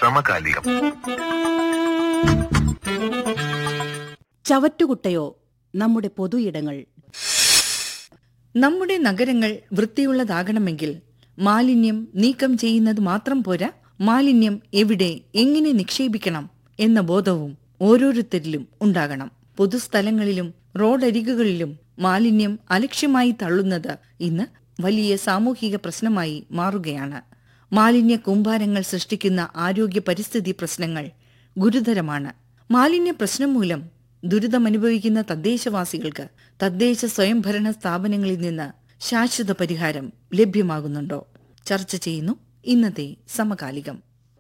സമകാലികം ചവറ്റുകുട്ടയോ നമ്മുടെ പൊതു ഇടങ്ങൾ നമ്മുടെ നഗരങ്ങൾ വൃത്തിയുള്ളതാകണമെങ്കിൽ മാലിന്യം നീക്കം ചെയ്യുന്നത് മാത്രം പോരാ മാലിന്യം എവിടെ എങ്ങനെ നിക്ഷേപിക്കണം എന്ന ബോധവും ഓരോരുത്തരിലും ഉണ്ടാകണം പൊതുസ്ഥലങ്ങളിലും റോഡരികുകളിലും മാലിന്യം അലക്ഷ്യമായി തള്ളുന്നത് ഇന്ന് വലിയ സാമൂഹിക പ്രശ്നമായി മാറുകയാണ് മാലിന്യ കൂമ്പാരങ്ങൾ സൃഷ്ടിക്കുന്ന ആരോഗ്യ പരിസ്ഥിതി പ്രശ്നങ്ങൾ ഗുരുതരമാണ് മാലിന്യ പ്രശ്നം മൂലം ദുരിതമനുഭവിക്കുന്ന തദ്ദേശവാസികൾക്ക് തദ്ദേശ സ്വയംഭരണ സ്ഥാപനങ്ങളിൽ നിന്ന് ശാശ്വത പരിഹാരം ലഭ്യമാകുന്നുണ്ടോ ചർച്ച ചെയ്യുന്നു ഇന്നത്തെ സമകാലികം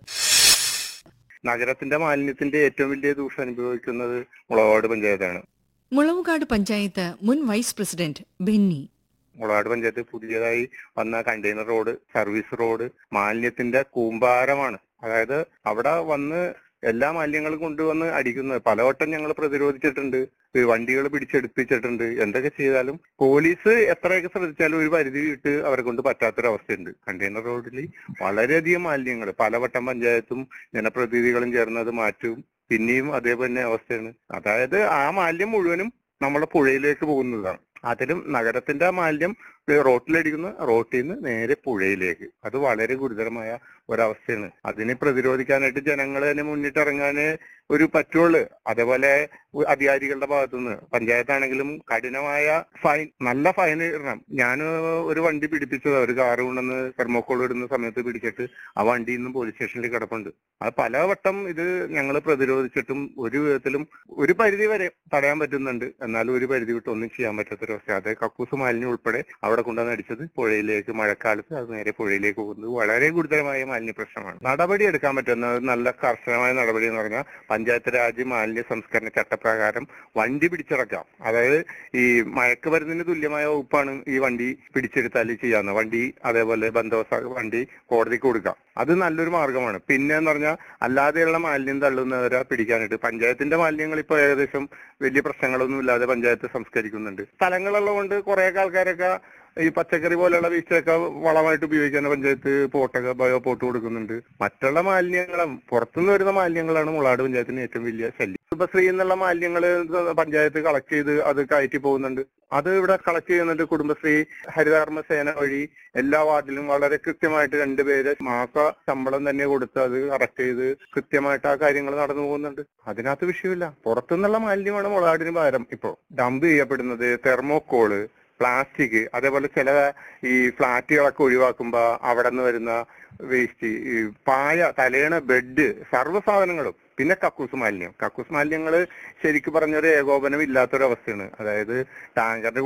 നഗരത്തിന്റെ മാലിന്യത്തിന്റെ ഏറ്റവും വലിയ ദൂഷം അനുഭവിക്കുന്നത് മുളവാട് പഞ്ചായത്താണ് മുളവുകാട് പഞ്ചായത്ത് മുൻ വൈസ് പ്രസിഡന്റ് ബെന്നി മുളവാട് പഞ്ചായത്ത് പുതിയതായി വന്ന കണ്ടെയ്നർ റോഡ് സർവീസ് റോഡ് മാലിന്യത്തിന്റെ കൂമ്പാരമാണ് അതായത് അവിടെ വന്ന് എല്ലാ മാലിന്യങ്ങളും കൊണ്ടുവന്ന് അടിക്കുന്നത് പലവട്ടം ഞങ്ങൾ പ്രതിരോധിച്ചിട്ടുണ്ട് വണ്ടികൾ പിടിച്ചെടുപ്പിച്ചിട്ടുണ്ട് എന്തൊക്കെ ചെയ്താലും പോലീസ് എത്രയൊക്കെ ശ്രദ്ധിച്ചാലും ഒരു പരിധി വിട്ട് അവരെ കൊണ്ട് പറ്റാത്തൊരവസ്ഥയുണ്ട് കണ്ടെയ്നർ റോഡിൽ വളരെയധികം മാലിന്യങ്ങൾ പലവട്ടം പഞ്ചായത്തും ജനപ്രതിനിധികളും ചേർന്ന് അത് മാറ്റും പിന്നെയും അതേപോലെ തന്നെ അവസ്ഥയാണ് അതായത് ആ മാലിന്യം മുഴുവനും നമ്മുടെ പുഴയിലേക്ക് പോകുന്നതാണ് അതിലും നഗരത്തിന്റെ മാലിന്യം റോട്ടിലടിക്കുന്ന റോട്ടിൽ നിന്ന് നേരെ പുഴയിലേക്ക് അത് വളരെ ഗുരുതരമായ ഒരവസ്ഥയാണ് അതിനെ പ്രതിരോധിക്കാനായിട്ട് ജനങ്ങൾ തന്നെ മുന്നിട്ടിറങ്ങാന് ഒരു പറ്റുള്ളൂ അതേപോലെ അധികാരികളുടെ ഭാഗത്തുനിന്ന് പഞ്ചായത്താണെങ്കിലും കഠിനമായ ഫൈൻ നല്ല ഫൈൻ ഇടണം ഞാൻ ഒരു വണ്ടി പിടിപ്പിച്ചത് ഒരു കാറ് കൊണ്ടുവന്ന് തെർമോക്കോൾ ഇടുന്ന സമയത്ത് പിടിച്ചിട്ട് ആ വണ്ടി ഇന്നും പോലീസ് സ്റ്റേഷനിൽ കിടപ്പുണ്ട് അത് പലവട്ടം ഇത് ഞങ്ങൾ പ്രതിരോധിച്ചിട്ടും ഒരു വിധത്തിലും ഒരു പരിധി വരെ തടയാൻ പറ്റുന്നുണ്ട് എന്നാലും ഒരു പരിധി വിട്ട് ഒന്നും ചെയ്യാൻ പറ്റാത്തൊരവസ്ഥ അത് കക്കൂസ് മാലിന്യം ഉൾപ്പെടെ അവിടെ കൊണ്ടുവന്ന് അടിച്ചത് പുഴയിലേക്ക് മഴക്കാലത്ത് അത് നേരെ പുഴയിലേക്ക് പോകുന്നത് വളരെ ഗുരുതരമായ മാലിന്യ പ്രശ്നമാണ് നടപടി എടുക്കാൻ പറ്റുന്ന ഒരു നല്ല കർശനമായ നടപടി എന്ന് പറഞ്ഞാൽ പഞ്ചായത്ത് രാജ് മാലിന്യ സംസ്കരണ ചട്ടപ്രകാരം വണ്ടി പിടിച്ചിറക്കാം അതായത് ഈ മയക്കുമരുന്നിന് തുല്യമായ വകുപ്പാണ് ഈ വണ്ടി പിടിച്ചെടുത്താൽ ചെയ്യാവുന്നത് വണ്ടി അതേപോലെ ബന്ധോസ വണ്ടി കോടതിക്ക് കൊടുക്കാം അത് നല്ലൊരു മാർഗമാണ് പിന്നെ എന്ന് പറഞ്ഞാൽ അല്ലാതെയുള്ള മാലിന്യം തള്ളുന്നവരെ പിടിക്കാനായിട്ട് പഞ്ചായത്തിന്റെ മാലിന്യങ്ങൾ ഇപ്പോൾ ഏകദേശം വലിയ പ്രശ്നങ്ങളൊന്നും ഇല്ലാതെ പഞ്ചായത്ത് സംസ്കരിക്കുന്നുണ്ട് സ്ഥലങ്ങളുള്ളത് കൊണ്ട് കുറേയൊക്കെ ആൾക്കാരൊക്കെ ഈ പച്ചക്കറി പോലെയുള്ള വേസ്റ്റൊക്കെ വളമായിട്ട് ഉപയോഗിക്കാൻ പഞ്ചായത്ത് പോട്ടൊക്കെ ബയോ പോട്ട് കൊടുക്കുന്നുണ്ട് മറ്റുള്ള മാലിന്യങ്ങളും പുറത്തുനിന്ന് വരുന്ന മാലിന്യങ്ങളാണ് മുളാട് പഞ്ചായത്തിന് ഏറ്റവും വലിയ ശല്യം കുടുംബശ്രീ എന്നുള്ള മാലിന്യങ്ങൾ പഞ്ചായത്ത് കളക്ട് ചെയ്ത് അത് കയറ്റി പോകുന്നുണ്ട് അത് ഇവിടെ കളക്ട് ചെയ്യുന്നുണ്ട് കുടുംബശ്രീ ഹരിതകർമ്മ സേന വഴി എല്ലാ വാർഡിലും വളരെ കൃത്യമായിട്ട് രണ്ടുപേര് മാസ ശമ്പളം തന്നെ കൊടുത്ത് അത് കറക്റ്റ് ചെയ്ത് കൃത്യമായിട്ട് ആ കാര്യങ്ങൾ നടന്നു പോകുന്നുണ്ട് അതിനകത്ത് വിഷയമില്ല പുറത്തുനിന്നുള്ള മാലിന്യമാണ് മുളാടിന് ഭാരം ഇപ്പോ ഡംപ് ചെയ്യപ്പെടുന്നത് തെർമോക്കോള് പ്ലാസ്റ്റിക് അതേപോലെ ചില ഈ ഫ്ലാറ്റുകളൊക്കെ ഒഴിവാക്കുമ്പോ അവിടെ നിന്ന് വരുന്ന വേസ്റ്റ് ഈ പായ തലേണ ബെഡ് സർവ്വ സാധനങ്ങളും പിന്നെ കക്കൂസ് മാലിന്യം കക്കൂസ് മാലിന്യങ്ങൾ ശരിക്കും പറഞ്ഞൊരു ഏകോപനം ഇല്ലാത്തൊരവസ്ഥയാണ് അതായത് ടാങ്കറിന്റെ